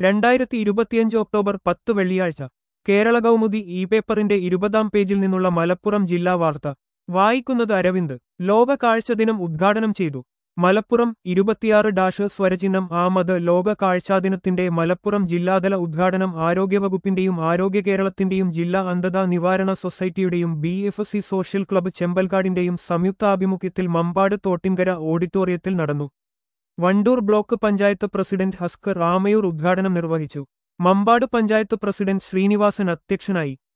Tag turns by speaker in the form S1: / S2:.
S1: രണ്ടായിരത്തി ഇരുപത്തിയഞ്ച് ഒക്ടോബർ പത്ത് വെള്ളിയാഴ്ച കേരള കൗമുദി ഇ പേപ്പറിന്റെ ഇരുപതാം പേജിൽ നിന്നുള്ള മലപ്പുറം ജില്ലാ വാർത്ത വായിക്കുന്നത് അരവിന്ദ് ലോക കാഴ്ച ദിനം ഉദ്ഘാടനം ചെയ്തു മലപ്പുറം ഇരുപത്തിയാറ് ഡാഷ് സ്വരചിഹ്നം ആമത് ലോക കാഴ്ചാദിനത്തിന്റെ മലപ്പുറം ജില്ലാതല ഉദ്ഘാടനം ആരോഗ്യവകുപ്പിന്റെയും ആരോഗ്യ കേരളത്തിന്റെയും ജില്ലാ അന്ധതാ നിവാരണ സൊസൈറ്റിയുടെയും B F C social club ചെമ്പൽക്കാടിന്റെയും സംയുക്താഭിമുഖ്യത്തിൽ മമ്പാട് തോട്ടിൻകര ഓഡിറ്റോറിയത്തിൽ നടന്നു വണ്ടൂർ ബ്ലോക്ക് പഞ്ചായത്ത് പ്രസിഡന്റ് ഹസ്കർ രാമയൂർ ഉദ്ഘാടനം നിർവഹിച്ചു മമ്പാട് പഞ്ചായത്ത് പ്രസിഡന്റ് ശ്രീനിവാസൻ അധ്യക്ഷനായി